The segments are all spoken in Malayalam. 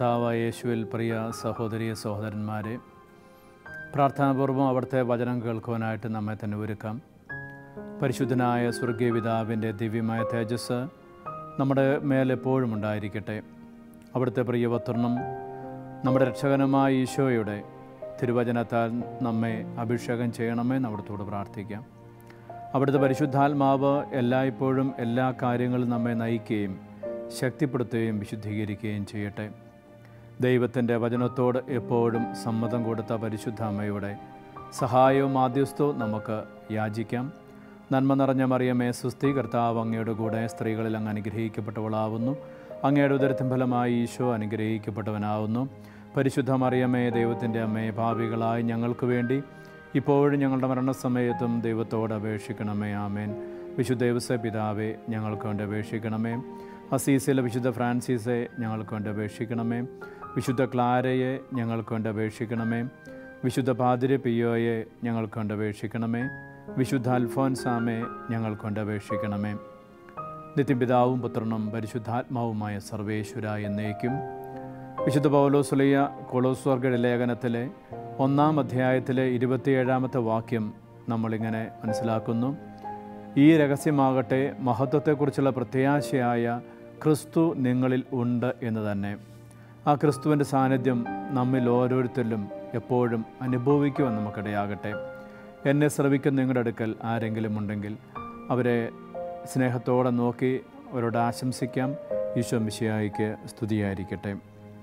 കർത്താവായ യേശുവിൽ പ്രിയ സഹോദരി സഹോദരന്മാരെ പ്രാർത്ഥനാപൂർവം അവിടുത്തെ വചനം കേൾക്കുവാനായിട്ട് നമ്മെ തന്നെ ഒരുക്കാം പരിശുദ്ധനായ സ്വർഗീയ പിതാവിൻ്റെ ദിവ്യമായ തേജസ് നമ്മുടെ മേലെപ്പോഴും ഉണ്ടായിരിക്കട്ടെ അവിടുത്തെ പ്രിയപത്രണം നമ്മുടെ രക്ഷകനുമായ ഈശോയുടെ തിരുവചനത്താൽ നമ്മെ അഭിഷേകം ചെയ്യണമെന്ന് അവിടുത്തോട് പ്രാർത്ഥിക്കാം അവിടുത്തെ പരിശുദ്ധാത്മാവ് എല്ലായ്പ്പോഴും എല്ലാ കാര്യങ്ങളും നമ്മെ നയിക്കുകയും ശക്തിപ്പെടുത്തുകയും വിശുദ്ധീകരിക്കുകയും ചെയ്യട്ടെ ദൈവത്തിൻ്റെ വചനത്തോട് എപ്പോഴും സമ്മതം കൊടുത്ത പരിശുദ്ധ അമ്മയുടെ സഹായവും മാധ്യസ്ഥവും നമുക്ക് യാചിക്കാം നന്മ നിറഞ്ഞ മറിയമേ സുസ്ഥി കർത്താവ് അങ്ങയുടെ കൂടെ സ്ത്രീകളിൽ അങ്ങ് അനുഗ്രഹിക്കപ്പെട്ടവളാവുന്നു അങ്ങയുടെ ഉദരത്തിൻ ഫലമായി ഈശോ അനുഗ്രഹിക്കപ്പെട്ടവനാവുന്നു പരിശുദ്ധ മറിയമേ ദൈവത്തിൻ്റെ അമ്മയെ ഭാവികളായി ഞങ്ങൾക്ക് വേണ്ടി ഇപ്പോഴും ഞങ്ങളുടെ മരണസമയത്തും ദൈവത്തോട് അപേക്ഷിക്കണമേ ആമേൻ വിശുദ്ധ ദേവസ്വ പിതാവെ ഞങ്ങൾക്ക് വേണ്ടി അപേക്ഷിക്കണമേ അസീസിലെ വിശുദ്ധ ഫ്രാൻസിസെ ഞങ്ങൾക്ക് വേണ്ടി അപേക്ഷിക്കണമേ വിശുദ്ധ ക്ലാരയെ ഞങ്ങൾക്ക് വേണ്ടി അപേക്ഷിക്കണമേ വിശുദ്ധ പാതിരി പിയോയെ ഞങ്ങൾക്ക് വേണ്ടി അപേക്ഷിക്കണമേ വിശുദ്ധ അൽഫോൻസാമെ ഞങ്ങൾക്ക് വേണ്ടി അപേക്ഷിക്കണമേ നിത്യപിതാവും പുത്രനും പരിശുദ്ധാത്മാവുമായ സർവേശ്വര എന്നേക്കും വിശുദ്ധ പൗലോസുലിയ കൊളോസ്വർഗ ലേഖനത്തിലെ ഒന്നാം അധ്യായത്തിലെ ഇരുപത്തിയേഴാമത്തെ വാക്യം നമ്മളിങ്ങനെ മനസ്സിലാക്കുന്നു ഈ രഹസ്യമാകട്ടെ മഹത്വത്തെക്കുറിച്ചുള്ള പ്രത്യാശയായ ക്രിസ്തു നിങ്ങളിൽ ഉണ്ട് എന്ന് തന്നെ ആ ക്രിസ്തുവിൻ്റെ സാന്നിധ്യം നമ്മിൽ ഓരോരുത്തരിലും എപ്പോഴും അനുഭവിക്കുവാൻ നമുക്കിടയാകട്ടെ എന്നെ ശ്രവിക്കുന്ന നിങ്ങളുടെ അടുക്കൽ ആരെങ്കിലും ഉണ്ടെങ്കിൽ അവരെ സ്നേഹത്തോടെ നോക്കി അവരോട് ആശംസിക്കാം ഈശോ മിശിയായിക്ക് സ്തുതിയായിരിക്കട്ടെ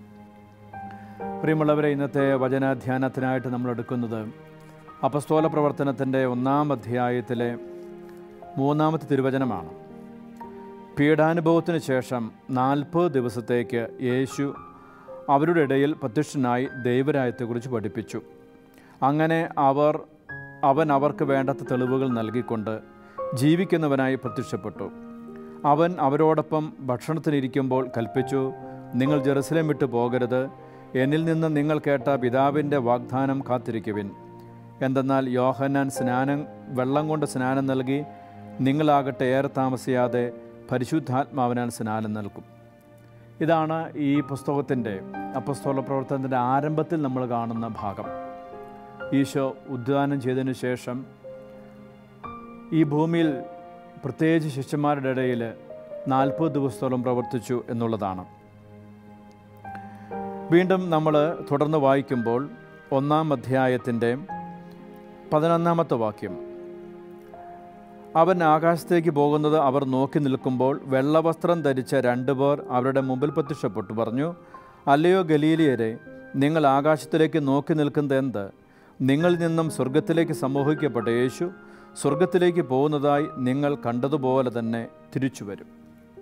പ്രിയമുള്ളവരെ ഇന്നത്തെ വചനാധ്യാനത്തിനായിട്ട് നമ്മൾ എടുക്കുന്നത് അപസ്തോല പ്രവർത്തനത്തിൻ്റെ ഒന്നാം അധ്യായത്തിലെ മൂന്നാമത്തെ തിരുവചനമാണ് പീഡാനുഭവത്തിന് ശേഷം നാൽപ്പത് ദിവസത്തേക്ക് യേശു അവരുടെ ഇടയിൽ പ്രത്യക്ഷനായി ദൈവരായത്തെക്കുറിച്ച് പഠിപ്പിച്ചു അങ്ങനെ അവർ അവൻ അവർക്ക് വേണ്ടത്ര തെളിവുകൾ നൽകിക്കൊണ്ട് ജീവിക്കുന്നവനായി പ്രത്യക്ഷപ്പെട്ടു അവൻ അവരോടൊപ്പം ഭക്ഷണത്തിനിരിക്കുമ്പോൾ കൽപ്പിച്ചു നിങ്ങൾ ജെറുസലേം വിട്ടു പോകരുത് എന്നിൽ നിന്ന് നിങ്ങൾ കേട്ട പിതാവിൻ്റെ വാഗ്ദാനം കാത്തിരിക്കുവിൻ എന്തെന്നാൽ യോഹന്നാൻ സ്നാനം വെള്ളം കൊണ്ട് സ്നാനം നൽകി നിങ്ങളാകട്ടെ ഏറെ താമസിയാതെ പരിശുദ്ധാത്മാവിനാൽ സ്നാനം നൽകും ഇതാണ് ഈ പുസ്തകത്തിൻ്റെ അപ്പസ്തോല പ്രവർത്തനത്തിൻ്റെ ആരംഭത്തിൽ നമ്മൾ കാണുന്ന ഭാഗം ഈശോ ഉദ്ധാനം ചെയ്തതിനു ശേഷം ഈ ഭൂമിയിൽ പ്രത്യേകിച്ച് ശിഷ്യന്മാരുടെ ഇടയിൽ നാൽപ്പത് ദിവസത്തോളം പ്രവർത്തിച്ചു എന്നുള്ളതാണ് വീണ്ടും നമ്മൾ തുടർന്ന് വായിക്കുമ്പോൾ ഒന്നാം അധ്യായത്തിൻ്റെ പതിനൊന്നാമത്തെ വാക്യം അവൻ ആകാശത്തേക്ക് പോകുന്നത് അവർ നോക്കി നിൽക്കുമ്പോൾ വെള്ളവസ്ത്രം ധരിച്ച രണ്ടുപേർ അവരുടെ മുമ്പിൽ പ്രത്യക്ഷപ്പെട്ടു പറഞ്ഞു അല്ലയോ ഗലീലിയരെ നിങ്ങൾ ആകാശത്തിലേക്ക് നോക്കി നിൽക്കുന്നത് എന്ത് നിങ്ങളിൽ നിന്നും സ്വർഗത്തിലേക്ക് സമൂഹിക്കപ്പെട്ട യേശു സ്വർഗത്തിലേക്ക് പോകുന്നതായി നിങ്ങൾ കണ്ടതുപോലെ തന്നെ തിരിച്ചു വരും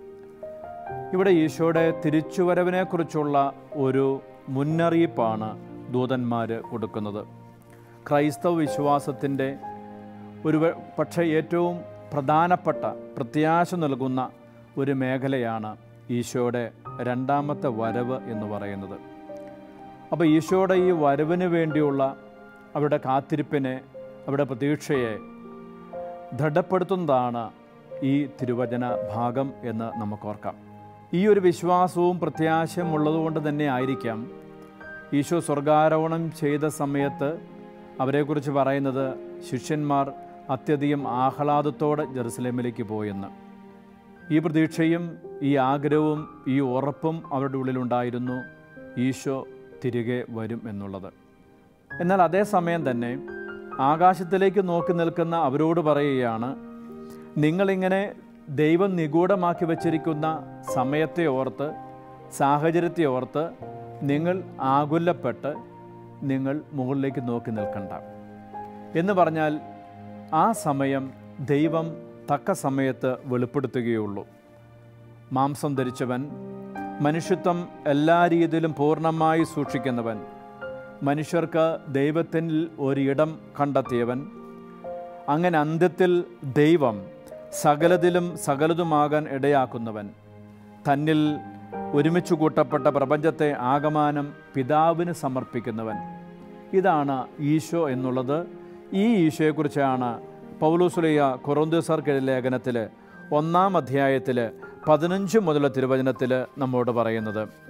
ഇവിടെ ഈശോയുടെ തിരിച്ചുവരവിനെക്കുറിച്ചുള്ള ഒരു മുന്നറിയിപ്പാണ് ദൂതന്മാർ കൊടുക്കുന്നത് ക്രൈസ്തവ വിശ്വാസത്തിൻ്റെ ഒരു പക്ഷേ ഏറ്റവും പ്രധാനപ്പെട്ട പ്രത്യാശ നൽകുന്ന ഒരു മേഖലയാണ് ഈശോയുടെ രണ്ടാമത്തെ വരവ് എന്ന് പറയുന്നത് അപ്പോൾ ഈശോയുടെ ഈ വരവിന് വേണ്ടിയുള്ള അവരുടെ കാത്തിരിപ്പിനെ അവരുടെ പ്രതീക്ഷയെ ദൃഢപ്പെടുത്തുന്നതാണ് ഈ തിരുവചന ഭാഗം എന്ന് നമുക്കോർക്കാം ഈ ഒരു വിശ്വാസവും പ്രത്യാശയും ഉള്ളതുകൊണ്ട് തന്നെ ആയിരിക്കാം ഈശോ സ്വർഗാരോഹണം ചെയ്ത സമയത്ത് അവരെക്കുറിച്ച് പറയുന്നത് ശിഷ്യന്മാർ അത്യധികം ആഹ്ലാദത്തോടെ ജെറുസലേമിലേക്ക് പോയെന്ന് ഈ പ്രതീക്ഷയും ഈ ആഗ്രഹവും ഈ ഉറപ്പും അവരുടെ ഉള്ളിലുണ്ടായിരുന്നു ഈശോ തിരികെ വരും എന്നുള്ളത് എന്നാൽ അതേസമയം തന്നെ ആകാശത്തിലേക്ക് നോക്കി നിൽക്കുന്ന അവരോട് പറയുകയാണ് നിങ്ങളിങ്ങനെ ദൈവം നിഗൂഢമാക്കി വച്ചിരിക്കുന്ന സമയത്തെ ഓർത്ത് സാഹചര്യത്തെ ഓർത്ത് നിങ്ങൾ ആകുലപ്പെട്ട് നിങ്ങൾ മുകളിലേക്ക് നോക്കി നിൽക്കണ്ട എന്ന് പറഞ്ഞാൽ ആ സമയം ദൈവം തക്ക സമയത്ത് വെളിപ്പെടുത്തുകയുള്ളൂ മാംസം ധരിച്ചവൻ മനുഷ്യത്വം എല്ലാ രീതിയിലും പൂർണ്ണമായി സൂക്ഷിക്കുന്നവൻ മനുഷ്യർക്ക് ദൈവത്തിൽ ഒരിടം കണ്ടെത്തിയവൻ അങ്ങനെ അന്ത്യത്തിൽ ദൈവം സകലതിലും സകലതുമാകാൻ ഇടയാക്കുന്നവൻ തന്നിൽ ഒരുമിച്ച് കൂട്ടപ്പെട്ട പ്രപഞ്ചത്തെ ആകമാനം പിതാവിന് സമർപ്പിക്കുന്നവൻ ഇതാണ് ഈശോ എന്നുള്ളത് ഈ ഈശോയെക്കുറിച്ചാണ് പൗലോസുലിയ കൊറോന്തോസർക്ക് ലേഖനത്തിൽ ഒന്നാം അധ്യായത്തിൽ പതിനഞ്ച് മുതലുള്ള തിരുവചനത്തിൽ നമ്മോട് പറയുന്നത്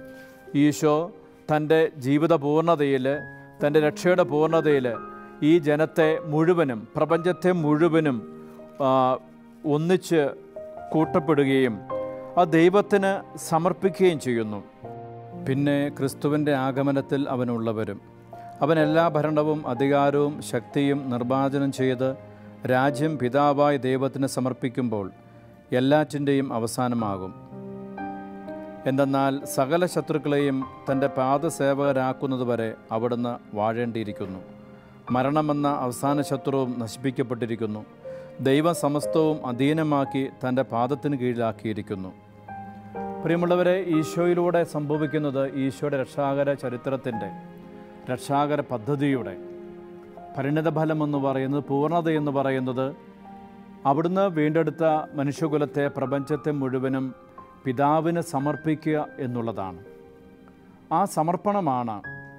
ഈശോ തൻ്റെ ജീവിത പൂർണ്ണതയിൽ തൻ്റെ രക്ഷയുടെ പൂർണ്ണതയിൽ ഈ ജനത്തെ മുഴുവനും പ്രപഞ്ചത്തെ മുഴുവനും ആ, ഒന്നിച്ച് കൂട്ടപ്പെടുകയും ആ ദൈവത്തിന് സമർപ്പിക്കുകയും ചെയ്യുന്നു പിന്നെ ക്രിസ്തുവിൻ്റെ ആഗമനത്തിൽ അവനുള്ളവരും അവൻ എല്ലാ ഭരണവും അധികാരവും ശക്തിയും നിർമ്മാർജ്ജനം ചെയ്ത് രാജ്യം പിതാവായ ദൈവത്തിന് സമർപ്പിക്കുമ്പോൾ എല്ലാറ്റിൻ്റെയും അവസാനമാകും എന്തെന്നാൽ സകല ശത്രുക്കളെയും തൻ്റെ പാദസേവകരാക്കുന്നതുവരെ അവിടുന്ന് വാഴേണ്ടിയിരിക്കുന്നു മരണമെന്ന അവസാന ശത്രുവും നശിപ്പിക്കപ്പെട്ടിരിക്കുന്നു ദൈവം സമസ്തവും അധീനമാക്കി തൻ്റെ പാദത്തിന് കീഴിലാക്കിയിരിക്കുന്നു പ്രിയമുള്ളവരെ ഈശോയിലൂടെ സംഭവിക്കുന്നത് ഈശോയുടെ രക്ഷാകര ചരിത്രത്തിൻ്റെ രക്ഷാകര പദ്ധതിയുടെ പരിണിതഫലം എന്ന് പറയുന്നത് പൂർണ്ണത എന്ന് പറയുന്നത് അവിടുന്ന് വീണ്ടെടുത്ത മനുഷ്യകുലത്തെ പ്രപഞ്ചത്തെ മുഴുവനും പിതാവിന് സമർപ്പിക്കുക എന്നുള്ളതാണ് ആ സമർപ്പണമാണ്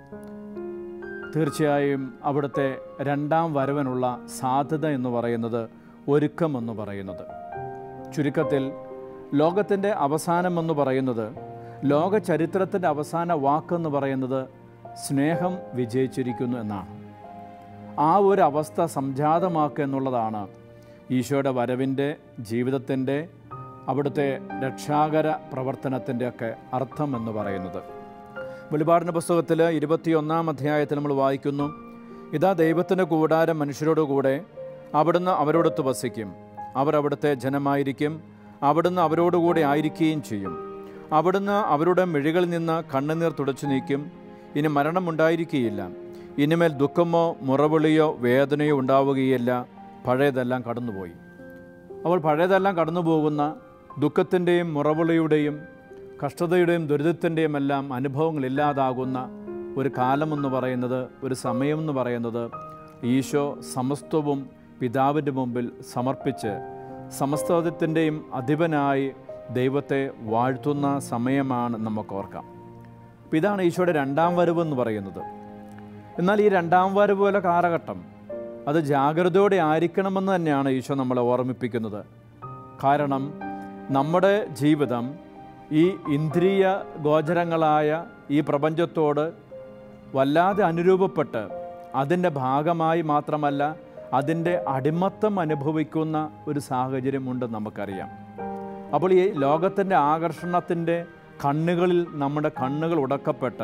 തീർച്ചയായും അവിടുത്തെ രണ്ടാം വരവനുള്ള സാധ്യത എന്ന് പറയുന്നത് ഒരുക്കം എന്ന് പറയുന്നത് ചുരുക്കത്തിൽ ലോകത്തിൻ്റെ അവസാനം എന്ന് പറയുന്നത് ലോക ചരിത്രത്തിൻ്റെ അവസാന വാക്കെന്ന് പറയുന്നത് സ്നേഹം വിജയിച്ചിരിക്കുന്നു എന്നാണ് ആ ഒരു അവസ്ഥ സംജാതമാക്കുക എന്നുള്ളതാണ് ഈശോയുടെ വരവിൻ്റെ ജീവിതത്തിൻ്റെ അവിടുത്തെ രക്ഷാകര പ്രവർത്തനത്തിൻ്റെയൊക്കെ അർത്ഥം എന്ന് പറയുന്നത് വെളിപാടിൻ്റെ പുസ്തകത്തിൽ ഇരുപത്തിയൊന്നാം അധ്യായത്തിൽ നമ്മൾ വായിക്കുന്നു ഇതാ ദൈവത്തിൻ്റെ കൂടാരം മനുഷ്യരോട് കൂടെ അവിടുന്ന് അവരോടൊത്ത് വസിക്കും അവർ അവിടുത്തെ ജനമായിരിക്കും അവിടുന്ന് അവരോടുകൂടെ ആയിരിക്കുകയും ചെയ്യും അവിടുന്ന് അവരുടെ മിഴികളിൽ നിന്ന് കണ്ണുനീർ തുടച്ചു നീക്കും ഇനി മരണമുണ്ടായിരിക്കുകയില്ല ഇനിമേൽ ദുഃഖമോ മുറവിളിയോ വേദനയോ ഉണ്ടാവുകയില്ല പഴയതെല്ലാം കടന്നുപോയി അപ്പോൾ പഴയതെല്ലാം കടന്നു പോകുന്ന ദുഃഖത്തിൻ്റെയും മുറവിളിയുടെയും കഷ്ടതയുടെയും ദുരിതത്തിൻ്റെയും എല്ലാം അനുഭവങ്ങളില്ലാതാകുന്ന ഒരു കാലമെന്ന് പറയുന്നത് ഒരു സമയമെന്ന് പറയുന്നത് ഈശോ സമസ്തവും പിതാവിൻ്റെ മുമ്പിൽ സമർപ്പിച്ച് സമസ്തത്തിൻ്റെയും അധിപനായി ദൈവത്തെ വാഴ്ത്തുന്ന സമയമാണ് നമുക്ക് ഓർക്കാം അപ്പം ഇതാണ് ഈശോയുടെ രണ്ടാം വരവ് എന്ന് പറയുന്നത് എന്നാൽ ഈ രണ്ടാം വരവ് പോലെ കാലഘട്ടം അത് ജാഗ്രതയോടെ ആയിരിക്കണമെന്ന് തന്നെയാണ് ഈശോ നമ്മളെ ഓർമ്മിപ്പിക്കുന്നത് കാരണം നമ്മുടെ ജീവിതം ഈ ഇന്ദ്രിയ ഗോചരങ്ങളായ ഈ പ്രപഞ്ചത്തോട് വല്ലാതെ അനുരൂപപ്പെട്ട് അതിൻ്റെ ഭാഗമായി മാത്രമല്ല അതിൻ്റെ അടിമത്തം അനുഭവിക്കുന്ന ഒരു സാഹചര്യമുണ്ട് നമുക്കറിയാം അപ്പോൾ ഈ ലോകത്തിൻ്റെ ആകർഷണത്തിൻ്റെ കണ്ണുകളിൽ നമ്മുടെ കണ്ണുകൾ ഉടക്കപ്പെട്ട്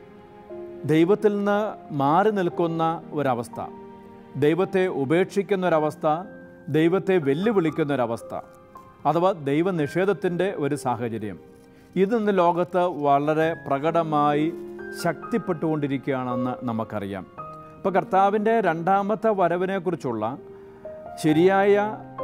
ദൈവത്തിൽ നിന്ന് മാറി നിൽക്കുന്ന ഒരവസ്ഥ ദൈവത്തെ ഉപേക്ഷിക്കുന്ന ഒരവസ്ഥ ദൈവത്തെ വെല്ലുവിളിക്കുന്ന ഒരവസ്ഥ അഥവാ ദൈവനിഷേധത്തിൻ്റെ ഒരു സാഹചര്യം ഇത് ഇന്ന് ലോകത്ത് വളരെ പ്രകടമായി ശക്തിപ്പെട്ടുകൊണ്ടിരിക്കുകയാണെന്ന് നമുക്കറിയാം ഇപ്പോൾ കർത്താവിൻ്റെ രണ്ടാമത്തെ വരവിനെക്കുറിച്ചുള്ള ശരിയായ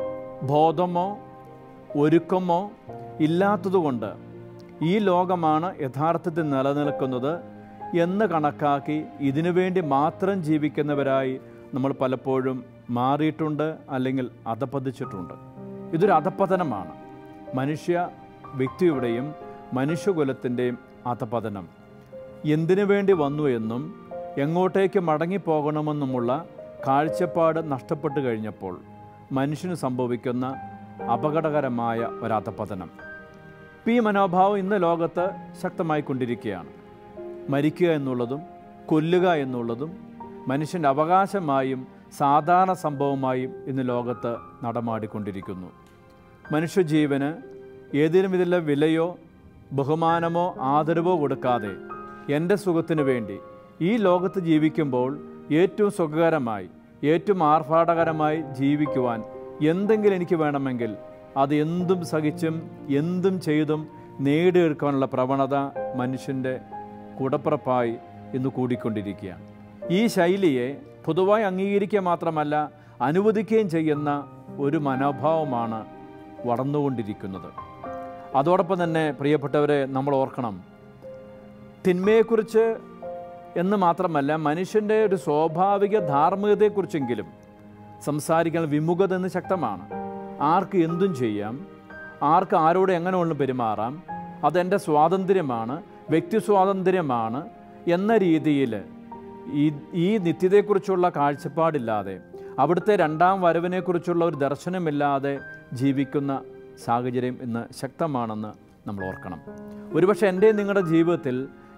ബോധമോ ഒരുക്കമോ ഇല്ലാത്തതുകൊണ്ട് ഈ ലോകമാണ് യഥാർത്ഥത്തിൽ നിലനിൽക്കുന്നത് എന്ന് കണക്കാക്കി ഇതിനു വേണ്ടി മാത്രം ജീവിക്കുന്നവരായി നമ്മൾ പലപ്പോഴും മാറിയിട്ടുണ്ട് അല്ലെങ്കിൽ അധപ്പതിച്ചിട്ടുണ്ട് ഇതൊരു അധപ്പതനമാണ് മനുഷ്യ വ്യക്തിയുടെയും മനുഷ്യകുലത്തിൻ്റെയും അധപതനം എന്തിനു വേണ്ടി വന്നു എന്നും എങ്ങോട്ടേക്ക് മടങ്ങിപ്പോകണമെന്നുമുള്ള കാഴ്ചപ്പാട് നഷ്ടപ്പെട്ടു കഴിഞ്ഞപ്പോൾ മനുഷ്യന് സംഭവിക്കുന്ന അപകടകരമായ ഒരധപതനം ഈ മനോഭാവം ഇന്ന് ലോകത്ത് ശക്തമായിക്കൊണ്ടിരിക്കുകയാണ് മരിക്കുക എന്നുള്ളതും കൊല്ലുക എന്നുള്ളതും മനുഷ്യൻ്റെ അവകാശമായും സാധാരണ സംഭവമായും ഇന്ന് ലോകത്ത് നടമാടിക്കൊണ്ടിരിക്കുന്നു മനുഷ്യജീവന് ഏതിനും ഇതിലെ വിലയോ ബഹുമാനമോ ആദരവോ കൊടുക്കാതെ എൻ്റെ സുഖത്തിനു വേണ്ടി ഈ ലോകത്ത് ജീവിക്കുമ്പോൾ ഏറ്റവും സുഖകരമായി ഏറ്റവും ആർഭാടകരമായി ജീവിക്കുവാൻ എന്തെങ്കിലും എനിക്ക് വേണമെങ്കിൽ അത് എന്തും സഹിച്ചും എന്തും ചെയ്തും നേടിയെടുക്കാനുള്ള പ്രവണത മനുഷ്യൻ്റെ കൂടപ്പിറപ്പായി ഇന്ന് കൂടിക്കൊണ്ടിരിക്കുകയാണ് ഈ ശൈലിയെ പൊതുവായി അംഗീകരിക്കുക മാത്രമല്ല അനുവദിക്കുകയും ചെയ്യുന്ന ഒരു മനോഭാവമാണ് വളർന്നുകൊണ്ടിരിക്കുന്നത് അതോടൊപ്പം തന്നെ പ്രിയപ്പെട്ടവരെ നമ്മൾ ഓർക്കണം തിന്മയെക്കുറിച്ച് എന്ന് മാത്രമല്ല മനുഷ്യൻ്റെ ഒരു സ്വാഭാവിക ധാർമ്മികതയെക്കുറിച്ചെങ്കിലും സംസാരിക്കാൻ വിമുഖത എന്ന് ശക്തമാണ് ആർക്ക് എന്തും ചെയ്യാം ആർക്ക് ആരോട് എങ്ങനെ ഒന്ന് പെരുമാറാം അതെൻ്റെ സ്വാതന്ത്ര്യമാണ് വ്യക്തി സ്വാതന്ത്ര്യമാണ് എന്ന രീതിയിൽ ഈ ഈ നിത്യതയെക്കുറിച്ചുള്ള കാഴ്ചപ്പാടില്ലാതെ അവിടുത്തെ രണ്ടാം വരവിനെക്കുറിച്ചുള്ള ഒരു ദർശനമില്ലാതെ ജീവിക്കുന്ന സാഹചര്യം ഇന്ന് ശക്തമാണെന്ന് നമ്മൾ ഓർക്കണം ഒരുപക്ഷെ എൻ്റെ നിങ്ങളുടെ ജീവിതത്തിൽ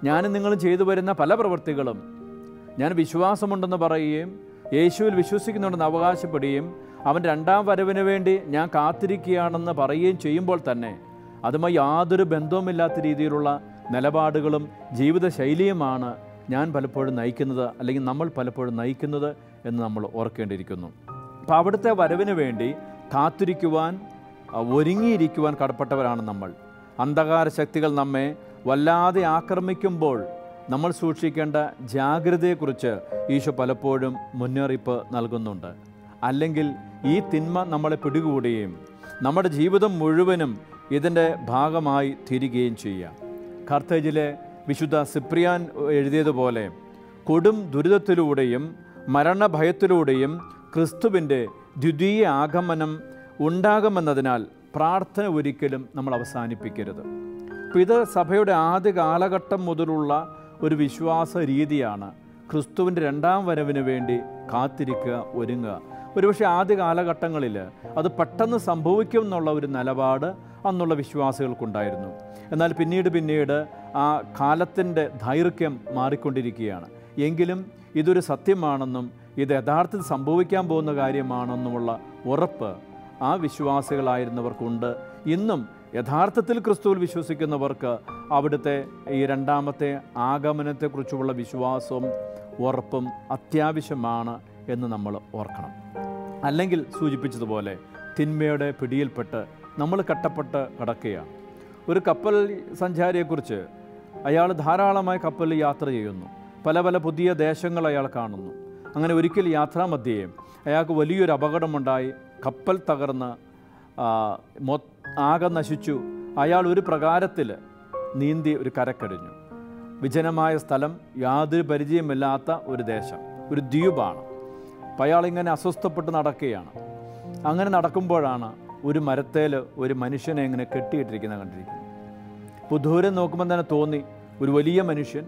ഞാനും നിങ്ങളും ചെയ്തു വരുന്ന പല പ്രവൃത്തികളും ഞാൻ വിശ്വാസമുണ്ടെന്ന് പറയുകയും യേശുവിൽ വിശ്വസിക്കുന്നുണ്ടെന്ന് അവകാശപ്പെടുകയും അവൻ രണ്ടാം വരവിന് വേണ്ടി ഞാൻ കാത്തിരിക്കുകയാണെന്ന് പറയുകയും ചെയ്യുമ്പോൾ തന്നെ അതുമായി യാതൊരു ബന്ധവുമില്ലാത്ത രീതിയിലുള്ള നിലപാടുകളും ജീവിതശൈലിയുമാണ് ഞാൻ പലപ്പോഴും നയിക്കുന്നത് അല്ലെങ്കിൽ നമ്മൾ പലപ്പോഴും നയിക്കുന്നത് എന്ന് നമ്മൾ ഓർക്കേണ്ടിയിരിക്കുന്നു അപ്പോൾ അവിടുത്തെ വരവിന് വേണ്ടി കാത്തിരിക്കുവാൻ ആ, ഒരുങ്ങിയിരിക്കുവാൻ കടപ്പെട്ടവരാണ് നമ്മൾ അന്ധകാര ശക്തികൾ നമ്മെ വല്ലാതെ ആക്രമിക്കുമ്പോൾ നമ്മൾ സൂക്ഷിക്കേണ്ട ജാഗ്രതയെക്കുറിച്ച് ഈശോ പലപ്പോഴും മുന്നറിയിപ്പ് നൽകുന്നുണ്ട് അല്ലെങ്കിൽ ഈ തിന്മ നമ്മളെ പിടികൂടുകയും നമ്മുടെ ജീവിതം മുഴുവനും ഇതിൻ്റെ ഭാഗമായി തീരുകയും ചെയ്യാം കർത്തേജിലെ വിശുദ്ധ സിപ്രിയാൻ എഴുതിയതുപോലെ കൊടും ദുരിതത്തിലൂടെയും മരണഭയത്തിലൂടെയും ക്രിസ്തുവിൻ്റെ ദ്വിതീയ ആഗമനം ഉണ്ടാകുമെന്നതിനാൽ പ്രാർത്ഥന ഒരിക്കലും നമ്മൾ അവസാനിപ്പിക്കരുത് അപ്പോൾ ഇത് സഭയുടെ ആദ്യ കാലഘട്ടം മുതലുള്ള ഒരു വിശ്വാസ രീതിയാണ് ക്രിസ്തുവിൻ്റെ രണ്ടാം വരവിന് വേണ്ടി കാത്തിരിക്കുക ഒരുങ്ങുക ഒരുപക്ഷെ ആദ്യ കാലഘട്ടങ്ങളിൽ അത് പെട്ടെന്ന് സംഭവിക്കും എന്നുള്ള ഒരു നിലപാട് അന്നുള്ള വിശ്വാസികൾക്കുണ്ടായിരുന്നു എന്നാൽ പിന്നീട് പിന്നീട് ആ കാലത്തിൻ്റെ ദൈർഘ്യം മാറിക്കൊണ്ടിരിക്കുകയാണ് എങ്കിലും ഇതൊരു സത്യമാണെന്നും ഇത് യഥാർത്ഥത്തിൽ സംഭവിക്കാൻ പോകുന്ന കാര്യമാണെന്നുമുള്ള ഉറപ്പ് ആ വിശ്വാസികളായിരുന്നവർക്കുണ്ട് ഇന്നും യഥാർത്ഥത്തിൽ ക്രിസ്തുവിൽ വിശ്വസിക്കുന്നവർക്ക് അവിടുത്തെ ഈ രണ്ടാമത്തെ ആഗമനത്തെക്കുറിച്ചുള്ള വിശ്വാസവും ഉറപ്പും അത്യാവശ്യമാണ് എന്ന് നമ്മൾ ഓർക്കണം അല്ലെങ്കിൽ സൂചിപ്പിച്ചതുപോലെ തിന്മയുടെ പിടിയിൽപ്പെട്ട് നമ്മൾ കട്ടപ്പെട്ട് കിടക്കുകയാണ് ഒരു കപ്പൽ സഞ്ചാരിയെക്കുറിച്ച് അയാൾ ധാരാളമായി കപ്പലിൽ യാത്ര ചെയ്യുന്നു പല പല പുതിയ ദേശങ്ങൾ അയാൾ കാണുന്നു അങ്ങനെ ഒരിക്കൽ യാത്രാമധ്യേ അയാൾക്ക് വലിയൊരു അപകടമുണ്ടായി കപ്പൽ തകർന്ന് ആ, മൊ ആകെ നശിച്ചു അയാൾ ഒരു പ്രകാരത്തിൽ നീന്തി ഒരു കരക്കടിഞ്ഞു വിജനമായ സ്ഥലം യാതൊരു പരിചയമില്ലാത്ത ഒരു ദേശം ഒരു ദ്വീപാണ് അപ്പം അയാളിങ്ങനെ അസ്വസ്ഥപ്പെട്ട് നടക്കുകയാണ് അങ്ങനെ നടക്കുമ്പോഴാണ് ഒരു മരത്തേൽ ഒരു മനുഷ്യനെ ഇങ്ങനെ കെട്ടിയിട്ടിരിക്കുന്നത് കണ്ടിരിക്കുന്നത് അപ്പോൾ ദൂരം നോക്കുമ്പോൾ തന്നെ തോന്നി ഒരു വലിയ മനുഷ്യൻ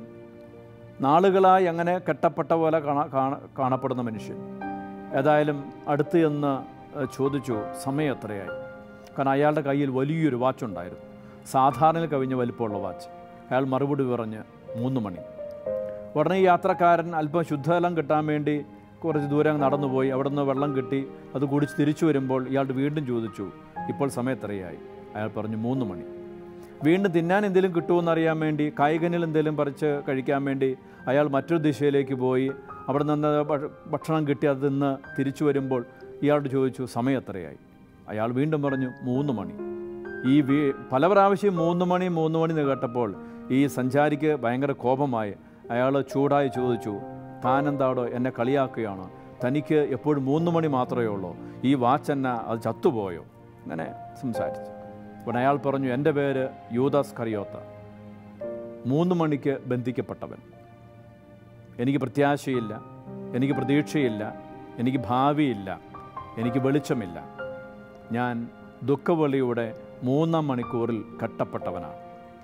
നാളുകളായി അങ്ങനെ കെട്ടപ്പെട്ട പോലെ കാണ കാണ- കാണപ്പെടുന്ന മനുഷ്യൻ ഏതായാലും അടുത്ത് ചെന്ന് ഏഹ്, ചോദിച്ചു സമയം എത്രയായി കാരണം അയാളുടെ കയ്യിൽ വലിയൊരു വാച്ച് ഉണ്ടായിരുന്നു സാധാരണയിൽ കവിഞ്ഞ വലിപ്പമുള്ള വാച്ച് അയാൾ മറുപടി പറഞ്ഞ് മൂന്ന് മണി ഉടനെ ഈ യാത്രക്കാരൻ അല്പം ശുദ്ധജലം കിട്ടാൻ വേണ്ടി കുറച്ച് ദൂരം നടന്നുപോയി അവിടെ നിന്ന് വെള്ളം കിട്ടി അത് കുടിച്ച് തിരിച്ചു വരുമ്പോൾ ഇയാൾ വീണ്ടും ചോദിച്ചു ഇപ്പോൾ സമയം എത്രയായി അയാൾ പറഞ്ഞു മൂന്ന് മണി വീണ്ടും തിന്നാൻ എന്തെങ്കിലും കിട്ടുമെന്ന് അറിയാൻ വേണ്ടി കായികനിൽ എന്തെങ്കിലും പറിച്ച് കഴിക്കാൻ വേണ്ടി അയാൾ മറ്റൊരു ദിശയിലേക്ക് പോയി അവിടെ നിന്ന് ഭ- ഭക്ഷണം കിട്ടി അത് നിന്ന് തിരിച്ചു വരുമ്പോൾ ഇയാളോട് ചോദിച്ചു സമയം എത്രയായി അയാൾ വീണ്ടും പറഞ്ഞു മൂന്ന് മണി ഈ വീ പല പ്രാവശ്യം മൂന്ന് മണി മൂന്ന് മണി എന്ന് കേട്ടപ്പോൾ ഈ സഞ്ചാരിക്ക് ഭയങ്കര കോപമായി അയാൾ ചൂടായി ചോദിച്ചു താനെന്താടോ എന്നെ കളിയാക്കുകയാണോ തനിക്ക് എപ്പോഴും മൂന്ന് മണി മാത്രമേ ഉള്ളൂ ഈ വാച്ച് എന്നെ അത് ചത്തുപോയോ അങ്ങനെ സംസാരിച്ചു അപ്പോൾ അയാൾ പറഞ്ഞു എൻ്റെ പേര് യൂദാസ് കറിയോത്ത മൂന്ന് മണിക്ക് ബന്ധിക്കപ്പെട്ടവൻ എനിക്ക് പ്രത്യാശയില്ല എനിക്ക് പ്രതീക്ഷയില്ല എനിക്ക് ഭാവിയില്ല എനിക്ക് വെളിച്ചമില്ല ഞാൻ ദുഃഖവെളിയുടെ മൂന്നാം മണിക്കൂറിൽ കെട്ടപ്പെട്ടവനാണ്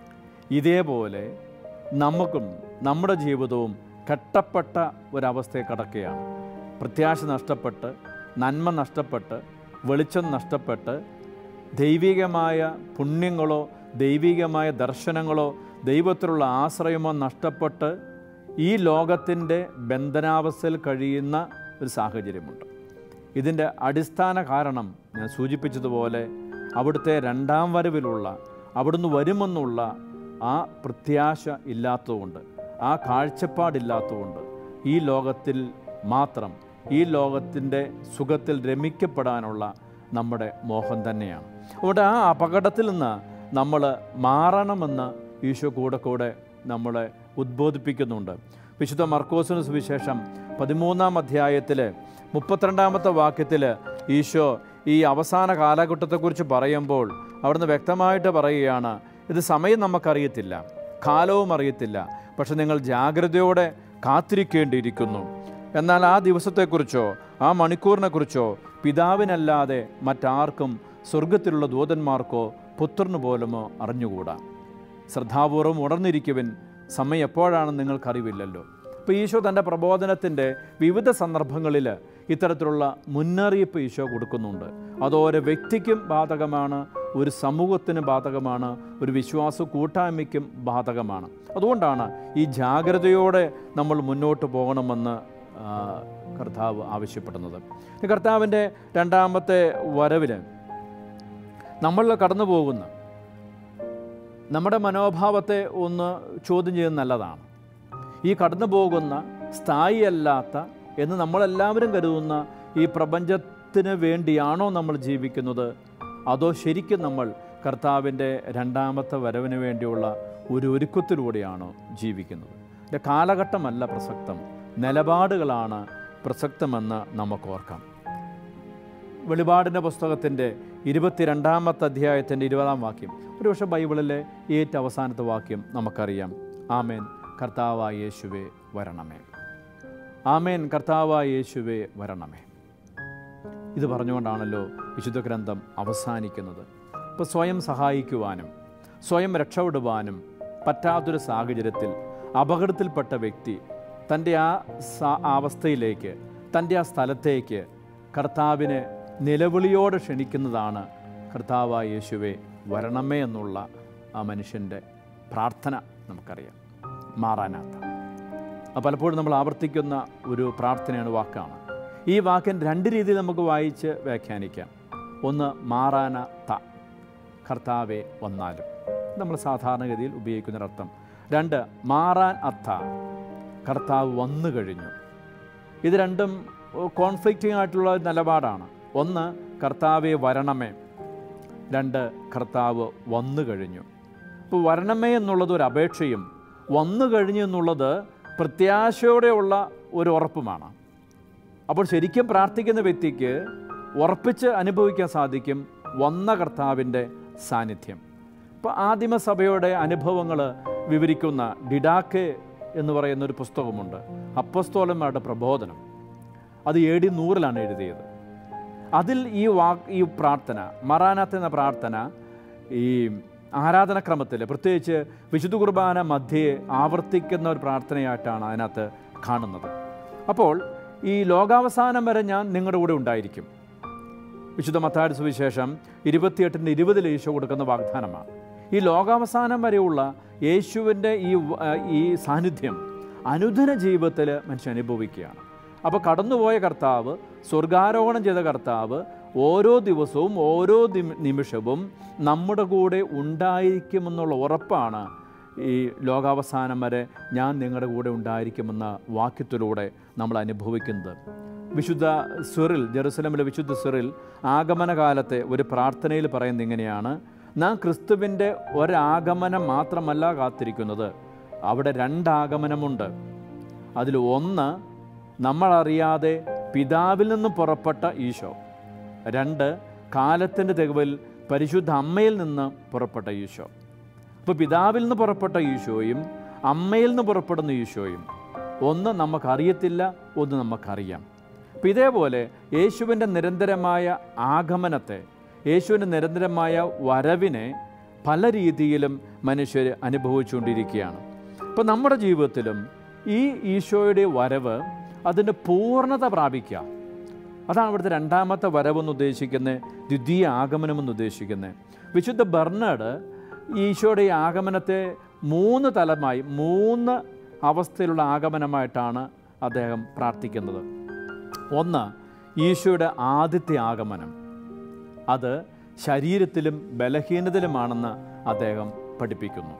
ഇതേപോലെ നമുക്കും നമ്മുടെ ജീവിതവും കെട്ടപ്പെട്ട ഒരവസ്ഥയെ കടക്കുകയാണ് പ്രത്യാശ നഷ്ടപ്പെട്ട് നന്മ നഷ്ടപ്പെട്ട് വെളിച്ചം നഷ്ടപ്പെട്ട് ദൈവികമായ പുണ്യങ്ങളോ ദൈവികമായ ദർശനങ്ങളോ ദൈവത്തിലുള്ള ആശ്രയമോ നഷ്ടപ്പെട്ട് ഈ ലോകത്തിൻ്റെ ബന്ധനാവസ്ഥയിൽ കഴിയുന്ന ഒരു സാഹചര്യമുണ്ട് ഇതിൻ്റെ അടിസ്ഥാന കാരണം ഞാൻ സൂചിപ്പിച്ചതുപോലെ അവിടുത്തെ രണ്ടാം വരവിലുള്ള അവിടുന്ന് വരുമെന്നുള്ള ആ പ്രത്യാശ ഇല്ലാത്തതുകൊണ്ട് ആ കാഴ്ചപ്പാടില്ലാത്തതുകൊണ്ട് ഈ ലോകത്തിൽ മാത്രം ഈ ലോകത്തിൻ്റെ സുഖത്തിൽ രമിക്കപ്പെടാനുള്ള നമ്മുടെ മോഹം തന്നെയാണ് അതുകൊണ്ട് ആ അപകടത്തിൽ നിന്ന് നമ്മൾ മാറണമെന്ന് ഈശോ കൂടെ കൂടെ നമ്മളെ ഉദ്ബോധിപ്പിക്കുന്നുണ്ട് വിശുദ്ധ മർക്കോസിന് സുവിശേഷം പതിമൂന്നാം അധ്യായത്തിൽ മുപ്പത്തിരണ്ടാമത്തെ വാക്യത്തിൽ ഈശോ ഈ അവസാന കാലഘട്ടത്തെക്കുറിച്ച് പറയുമ്പോൾ അവിടുന്ന് വ്യക്തമായിട്ട് പറയുകയാണ് ഇത് സമയം നമുക്കറിയത്തില്ല കാലവും അറിയത്തില്ല പക്ഷെ നിങ്ങൾ ജാഗ്രതയോടെ കാത്തിരിക്കേണ്ടിയിരിക്കുന്നു എന്നാൽ ആ ദിവസത്തെക്കുറിച്ചോ ആ മണിക്കൂറിനെക്കുറിച്ചോ പിതാവിനല്ലാതെ മറ്റാർക്കും സ്വർഗത്തിലുള്ള ദൂതന്മാർക്കോ പുത്രന് പോലുമോ അറിഞ്ഞുകൂടാ ശ്രദ്ധാപൂർവം ഉണർന്നിരിക്കുവിൻ സമയം എപ്പോഴാണെന്ന് നിങ്ങൾക്കറിവില്ലല്ലോ അപ്പോൾ ഈശോ തൻ്റെ പ്രബോധനത്തിൻ്റെ വിവിധ സന്ദർഭങ്ങളിൽ ഇത്തരത്തിലുള്ള മുന്നറിയിപ്പ് ഈശോ കൊടുക്കുന്നുണ്ട് അത് ഓരോ വ്യക്തിക്കും ബാധകമാണ് ഒരു സമൂഹത്തിന് ബാധകമാണ് ഒരു വിശ്വാസ കൂട്ടായ്മയ്ക്കും ബാധകമാണ് അതുകൊണ്ടാണ് ഈ ജാഗ്രതയോടെ നമ്മൾ മുന്നോട്ട് പോകണമെന്ന് ആ, കർത്താവ് ആവശ്യപ്പെടുന്നത് ഈ കർത്താവിൻ്റെ രണ്ടാമത്തെ വരവിൽ നമ്മൾ കടന്നു പോകുന്ന നമ്മുടെ മനോഭാവത്തെ ഒന്ന് ചോദ്യം ചെയ്യുന്നത് നല്ലതാണ് ഈ കടന്നു പോകുന്ന സ്ഥായിയല്ലാത്ത എന്ന് നമ്മളെല്ലാവരും കരുതുന്ന ഈ പ്രപഞ്ചത്തിന് വേണ്ടിയാണോ നമ്മൾ ജീവിക്കുന്നത് അതോ ശരിക്കും നമ്മൾ കർത്താവിൻ്റെ രണ്ടാമത്തെ വരവിന് വേണ്ടിയുള്ള ഒരു ഒരുക്കത്തിലൂടെയാണോ ജീവിക്കുന്നത് ഇതിൻ്റെ കാലഘട്ടമല്ല പ്രസക്തം നിലപാടുകളാണ് പ്രസക്തമെന്ന് നമുക്ക് ഓർക്കാം വെളിപാടിൻ്റെ പുസ്തകത്തിൻ്റെ ഇരുപത്തിരണ്ടാമത്തെ അധ്യായത്തിൻ്റെ ഇരുപതാം വാക്യം ഒരുപക്ഷെ ബൈബിളിലെ ഏറ്റവും അവസാനത്തെ വാക്യം നമുക്കറിയാം ആമേൻ കർത്താവായ യേശുവേ വരണമേ ആമേൻ കർത്താവായ യേശുവേ വരണമേ ഇത് പറഞ്ഞുകൊണ്ടാണല്ലോ വിശുദ്ധ ഗ്രന്ഥം അവസാനിക്കുന്നത് ഇപ്പോൾ സ്വയം സഹായിക്കുവാനും സ്വയം രക്ഷപ്പെടുവാനും പറ്റാത്തൊരു സാഹചര്യത്തിൽ അപകടത്തിൽപ്പെട്ട വ്യക്തി തൻ്റെ ആ സ- ആ അവസ്ഥയിലേക്ക് തൻ്റെ ആ സ്ഥലത്തേക്ക് കർത്താവിനെ നിലവിളിയോടെ ക്ഷണിക്കുന്നതാണ് കർത്താവായ യേശുവെ വരണമേ എന്നുള്ള ആ മനുഷ്യൻ്റെ പ്രാർത്ഥന നമുക്കറിയാം മാറാനാത്ത അത് പലപ്പോഴും നമ്മൾ ആവർത്തിക്കുന്ന ഒരു പ്രാർത്ഥനയാണ് വാക്കാണ് ഈ വാക്കിന് രണ്ട് രീതിയിൽ നമുക്ക് വായിച്ച് വ്യാഖ്യാനിക്കാം ഒന്ന് മാറാന ത കർത്താവെ വന്നാലും നമ്മൾ സാധാരണഗതിയിൽ ഉപയോഗിക്കുന്നൊരർത്ഥം രണ്ട് മാറാൻ അത്ത കർത്താവ് വന്നു കഴിഞ്ഞു ഇത് രണ്ടും കോൺഫ്ലിക്റ്റിംഗ് ആയിട്ടുള്ള ഒരു നിലപാടാണ് ഒന്ന് കർത്താവെ വരണമേ രണ്ട് കർത്താവ് വന്നു കഴിഞ്ഞു ഇപ്പോൾ വരണമേ എന്നുള്ളത് ഒരു അപേക്ഷയും വന്നു കഴിഞ്ഞു എന്നുള്ളത് പ്രത്യാശയോടെയുള്ള ഒരു ഉറപ്പുമാണ് അപ്പോൾ ശരിക്കും പ്രാർത്ഥിക്കുന്ന വ്യക്തിക്ക് ഉറപ്പിച്ച് അനുഭവിക്കാൻ സാധിക്കും വന്ന കർത്താവിൻ്റെ സാന്നിധ്യം ഇപ്പോൾ ആദിമസഭയുടെ അനുഭവങ്ങൾ വിവരിക്കുന്ന ഡിഡാക്കെ എന്ന് പറയുന്ന ഒരു പുസ്തകമുണ്ട് അപ്പസ്തോലന്മാരുടെ പ്രബോധനം അത് എ ഡി നൂറിലാണ് എഴുതിയത് അതിൽ ഈ വാക്ക് ഈ പ്രാർത്ഥന മറാനാത്ത് എന്ന പ്രാർത്ഥന ഈ ആരാധനക്രമത്തിൽ പ്രത്യേകിച്ച് വിശുദ്ധ കുർബാന മധ്യേ ആവർത്തിക്കുന്ന ഒരു പ്രാർത്ഥനയായിട്ടാണ് അതിനകത്ത് കാണുന്നത് അപ്പോൾ ഈ ലോകാവസാനം വരെ ഞാൻ നിങ്ങളുടെ കൂടെ ഉണ്ടായിരിക്കും വിശുദ്ധ മത്താടി സുവിശേഷം ഇരുപത്തിയെട്ടിന് ഇരുപതിൽ ഈശോ കൊടുക്കുന്ന വാഗ്ദാനമാണ് ഈ ലോകാവസാനം വരെയുള്ള യേശുവിൻ്റെ ഈ വ- ഈ സാന്നിധ്യം അനുദിന ജീവിതത്തിൽ മനുഷ്യൻ അനുഭവിക്കുകയാണ് അപ്പോൾ കടന്നുപോയ കർത്താവ് സ്വർഗാരോഹണം ചെയ്ത കർത്താവ് ഓരോ ദിവസവും ഓരോ നിമി- നിമിഷവും നമ്മുടെ കൂടെ ഉണ്ടായിരിക്കുമെന്നുള്ള ഉറപ്പാണ് ഈ ലോകാവസാനം വരെ ഞാൻ നിങ്ങളുടെ കൂടെ ഉണ്ടായിരിക്കുമെന്ന വാക്യത്തിലൂടെ നമ്മൾ അനുഭവിക്കുന്നത് വിശുദ്ധ സിറിൽ ജെറുസലമിലെ വിശുദ്ധ സിറിൽ ആഗമനകാലത്തെ ഒരു പ്രാർത്ഥനയിൽ പറയുന്നത് ഇങ്ങനെയാണ് നാം ക്രിസ്തുവിൻ്റെ ഒരാഗമനം മാത്രമല്ല കാത്തിരിക്കുന്നത് അവിടെ രണ്ടാഗമനമുണ്ട് അതിൽ ഒന്ന് നമ്മളറിയാതെ പിതാവിൽ നിന്ന് പുറപ്പെട്ട ഈശോ രണ്ട് കാലത്തിൻ്റെ തികവിൽ പരിശുദ്ധ അമ്മയിൽ നിന്ന് പുറപ്പെട്ട ഈശോ അപ്പോൾ പിതാവിൽ നിന്ന് പുറപ്പെട്ട ഈശോയും അമ്മയിൽ നിന്ന് പുറപ്പെടുന്ന ഈശോയും ഒന്ന് നമുക്കറിയത്തില്ല ഒന്ന് നമുക്കറിയാം അപ്പം ഇതേപോലെ യേശുവിൻ്റെ നിരന്തരമായ ആഗമനത്തെ യേശുവിൻ്റെ നിരന്തരമായ വരവിനെ പല രീതിയിലും മനുഷ്യർ അനുഭവിച്ചുകൊണ്ടിരിക്കുകയാണ് അപ്പോൾ നമ്മുടെ ജീവിതത്തിലും ഈ ഈശോയുടെ വരവ് അതിൻ്റെ പൂർണ്ണത പ്രാപിക്കുക അതാണ് ഇവിടുത്തെ രണ്ടാമത്തെ വരവെന്ന് ഉദ്ദേശിക്കുന്നത് ദ്വിതീയ ആഗമനമെന്ന് ഉദ്ദേശിക്കുന്നത് വിശുദ്ധ ബർണാഡ് ഈശോയുടെ ഈ ആഗമനത്തെ മൂന്ന് തലമായി മൂന്ന് അവസ്ഥയിലുള്ള ആഗമനമായിട്ടാണ് അദ്ദേഹം പ്രാർത്ഥിക്കുന്നത് ഒന്ന് ഈശോയുടെ ആദ്യത്തെ ആഗമനം അത് ശരീരത്തിലും ബലഹീനതയിലുമാണെന്ന് അദ്ദേഹം പഠിപ്പിക്കുന്നു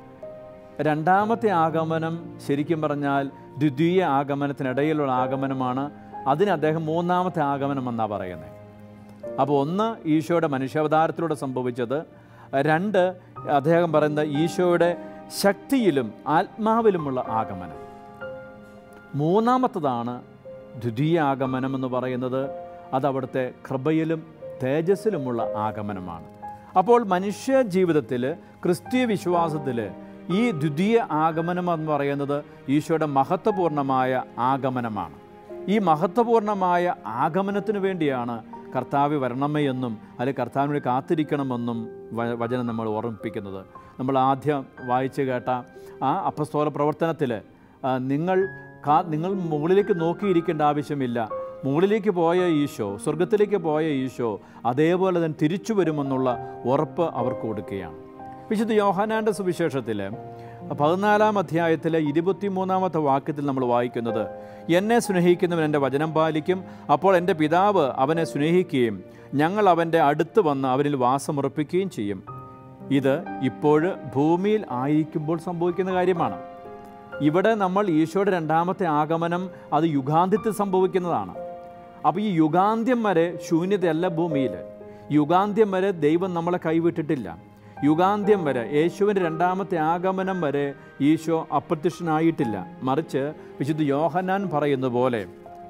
രണ്ടാമത്തെ ആഗമനം ശരിക്കും പറഞ്ഞാൽ ദ്വിതീയ ആഗമനത്തിനിടയിലുള്ള ആഗമനമാണ് അതിന് അദ്ദേഹം മൂന്നാമത്തെ ആഗമനം എന്നാണ് പറയുന്നത് അപ്പോൾ ഒന്ന് ഈശോയുടെ മനുഷ്യാവതാരത്തിലൂടെ സംഭവിച്ചത് രണ്ട് അദ്ദേഹം പറയുന്നത് ഈശോയുടെ ശക്തിയിലും ആത്മാവിലുമുള്ള ആഗമനം മൂന്നാമത്തതാണ് ദ്വിതീയ ആഗമനം എന്ന് പറയുന്നത് അത് അവിടുത്തെ കൃപയിലും തേജസ്സിലുമുള്ള ആഗമനമാണ് അപ്പോൾ മനുഷ്യ ജീവിതത്തിൽ ക്രിസ്തീയ വിശ്വാസത്തിൽ ഈ ദ്വിതീയ ആഗമനം എന്ന് പറയുന്നത് ഈശോയുടെ മഹത്വപൂർണ്ണമായ ആഗമനമാണ് ഈ മഹത്വപൂർണ്ണമായ ആഗമനത്തിന് വേണ്ടിയാണ് കർത്താവ് വരണമേ എന്നും അല്ലെങ്കിൽ കർത്താവിന് വേണ്ടി കാത്തിരിക്കണമെന്നും വ- വചനം നമ്മൾ ഓർമ്മിപ്പിക്കുന്നത് നമ്മൾ ആദ്യം വായിച്ച് കേട്ട ആ അപ്പസ്തോല പ്രവർത്തനത്തിൽ നിങ്ങൾ കാ നിങ്ങൾ മുകളിലേക്ക് നോക്കിയിരിക്കേണ്ട ആവശ്യമില്ല മുകളിലേക്ക് പോയ ഈശോ സ്വർഗത്തിലേക്ക് പോയ ഈശോ അതേപോലെ തന്നെ തിരിച്ചു വരുമെന്നുള്ള ഉറപ്പ് അവർക്ക് കൊടുക്കുകയാണ് വിശുദ്ധ യോഹനാൻ്റെ സുവിശേഷത്തിൽ പതിനാലാം അധ്യായത്തിലെ ഇരുപത്തിമൂന്നാമത്തെ വാക്യത്തിൽ നമ്മൾ വായിക്കുന്നത് എന്നെ സ്നേഹിക്കുന്നവൻ എൻ്റെ വചനം പാലിക്കും അപ്പോൾ എൻ്റെ പിതാവ് അവനെ സ്നേഹിക്കുകയും ഞങ്ങൾ അവൻ്റെ അടുത്ത് വന്ന് അവനിൽ വാസമുറപ്പിക്കുകയും ചെയ്യും ഇത് ഇപ്പോൾ ഭൂമിയിൽ ആയിരിക്കുമ്പോൾ സംഭവിക്കുന്ന കാര്യമാണ് ഇവിടെ നമ്മൾ ഈശോയുടെ രണ്ടാമത്തെ ആഗമനം അത് യുഗാന്ത്യത്തിൽ സംഭവിക്കുന്നതാണ് അപ്പോൾ ഈ യുഗാന്ത്യം വരെ ശൂന്യതയല്ല ഭൂമിയിൽ യുഗാന്ത്യം വരെ ദൈവം നമ്മളെ കൈവിട്ടിട്ടില്ല യുഗാന്ത്യം വരെ യേശുവിൻ്റെ രണ്ടാമത്തെ ആഗമനം വരെ ഈശോ അപ്രത്യക്ഷനായിട്ടില്ല മറിച്ച് വിശുദ്ധ യോഹന്നാൻ പറയുന്ന പോലെ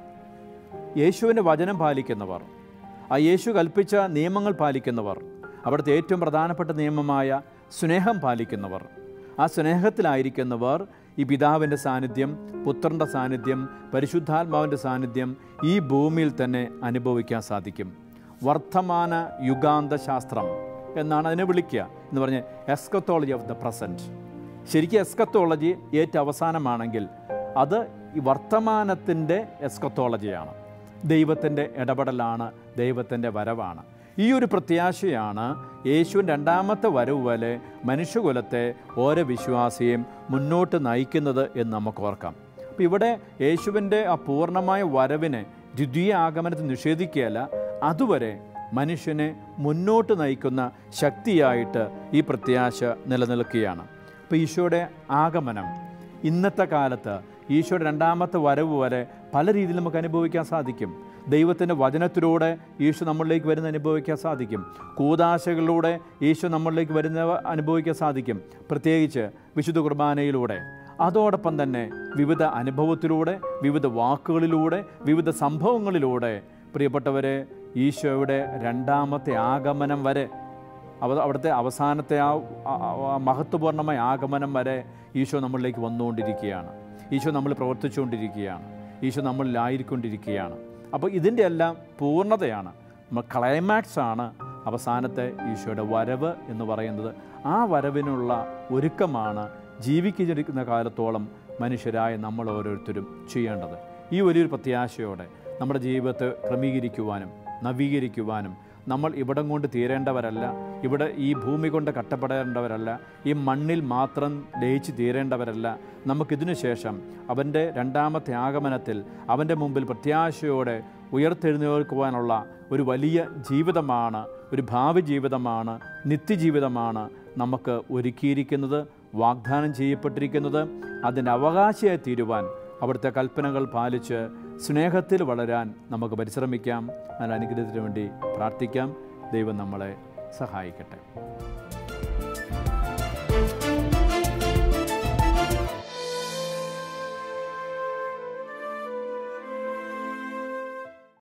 യേശുവിൻ്റെ വചനം പാലിക്കുന്നവർ ആ യേശു കൽപ്പിച്ച നിയമങ്ങൾ പാലിക്കുന്നവർ അവിടുത്തെ ഏറ്റവും പ്രധാനപ്പെട്ട നിയമമായ സ്നേഹം പാലിക്കുന്നവർ ആ സ്നേഹത്തിലായിരിക്കുന്നവർ ഈ പിതാവിൻ്റെ സാന്നിധ്യം പുത്രൻ്റെ സാന്നിധ്യം പരിശുദ്ധാത്മാവിൻ്റെ സാന്നിധ്യം ഈ ഭൂമിയിൽ തന്നെ അനുഭവിക്കാൻ സാധിക്കും വർത്തമാന യുഗാന്ത ശാസ്ത്രം എന്നാണ് അതിനെ വിളിക്കുക എന്ന് പറഞ്ഞ് എസ്കത്തോളജി ഓഫ് ദ പ്രസൻറ്റ് ശരിക്കും എസ്കത്തോളജി ഏറ്റവും അവസാനമാണെങ്കിൽ അത് ഈ വർത്തമാനത്തിൻ്റെ എസ്കത്തോളജിയാണ് ദൈവത്തിൻ്റെ ഇടപെടലാണ് ദൈവത്തിൻ്റെ വരവാണ് ഈ ഒരു പ്രത്യാശയാണ് യേശുവിൻ്റെ രണ്ടാമത്തെ വരവ് വരെ മനുഷ്യകുലത്തെ ഓരോ വിശ്വാസിയെയും മുന്നോട്ട് നയിക്കുന്നത് എന്ന് നമുക്ക് ഓർക്കാം അപ്പോൾ ഇവിടെ യേശുവിൻ്റെ ആ പൂർണ്ണമായ വരവിനെ ദ്വിതീയ ആഗമനത്തിൽ നിഷേധിക്കുകയല്ല അതുവരെ മനുഷ്യനെ മുന്നോട്ട് നയിക്കുന്ന ശക്തിയായിട്ട് ഈ പ്രത്യാശ നിലനിൽക്കുകയാണ് അപ്പോൾ ഈശോയുടെ ആഗമനം ഇന്നത്തെ കാലത്ത് ഈശോയുടെ രണ്ടാമത്തെ വരവ് വരെ പല രീതിയിൽ നമുക്ക് അനുഭവിക്കാൻ സാധിക്കും ദൈവത്തിൻ്റെ വചനത്തിലൂടെ ഈശോ നമ്മളിലേക്ക് വരുന്ന അനുഭവിക്കാൻ സാധിക്കും കൂതാശകളിലൂടെ ഈശോ നമ്മളിലേക്ക് വരുന്ന അനുഭവിക്കാൻ സാധിക്കും പ്രത്യേകിച്ച് വിശുദ്ധ കുർബാനയിലൂടെ അതോടൊപ്പം തന്നെ വിവിധ അനുഭവത്തിലൂടെ വിവിധ വാക്കുകളിലൂടെ വിവിധ സംഭവങ്ങളിലൂടെ പ്രിയപ്പെട്ടവരെ ഈശോയുടെ രണ്ടാമത്തെ ആഗമനം വരെ അവ അവിടുത്തെ അവസാനത്തെ ആ ആ- ആ മഹത്വപൂർണ്ണമായ ആഗമനം വരെ ഈശോ നമ്മളിലേക്ക് വന്നുകൊണ്ടിരിക്കുകയാണ് ഈശോ നമ്മൾ പ്രവർത്തിച്ചുകൊണ്ടിരിക്കുകയാണ് ഈശോ നമ്മളിലായിക്കൊണ്ടിരിക്കുകയാണ് അപ്പോൾ ഇതിൻ്റെ എല്ലാം പൂർണ്ണതയാണ് ക്ലൈമാക്സ് ആണ് അവസാനത്തെ ഈശോയുടെ വരവ് എന്ന് പറയുന്നത് ആ വരവിനുള്ള ഒരുക്കമാണ് ജീവിക്കുന്ന കാലത്തോളം മനുഷ്യരായ നമ്മൾ ഓരോരുത്തരും ചെയ്യേണ്ടത് ഈ വലിയൊരു പ്രത്യാശയോടെ നമ്മുടെ ജീവിതത്തെ ക്രമീകരിക്കുവാനും നവീകരിക്കുവാനും നമ്മൾ ഇവിടം കൊണ്ട് തീരേണ്ടവരല്ല ഇവിടെ ഈ ഭൂമി കൊണ്ട് കട്ടപ്പെടേണ്ടവരല്ല ഈ മണ്ണിൽ മാത്രം ലയിച്ച് തീരേണ്ടവരല്ല നമുക്കിതിനു ശേഷം അവൻ്റെ രണ്ടാമത്തെ ആഗമനത്തിൽ അവൻ്റെ മുമ്പിൽ പ്രത്യാശയോടെ ഉയർത്തെഴുന്നേൽക്കുവാനുള്ള ഒരു വലിയ ജീവിതമാണ് ഒരു ഭാവി ജീവിതമാണ് നിത്യജീവിതമാണ് നമുക്ക് ഒരുക്കിയിരിക്കുന്നത് വാഗ്ദാനം ചെയ്യപ്പെട്ടിരിക്കുന്നത് അതിൻ്റെ അവകാശിയായി തീരുവാൻ അവിടുത്തെ കൽപ്പനകൾ പാലിച്ച് സ്നേഹത്തിൽ വളരാൻ നമുക്ക് പരിശ്രമിക്കാം അതിന് അനുഗ്രഹത്തിന് വേണ്ടി പ്രാർത്ഥിക്കാം ദൈവം നമ്മളെ സഹായിക്കട്ടെ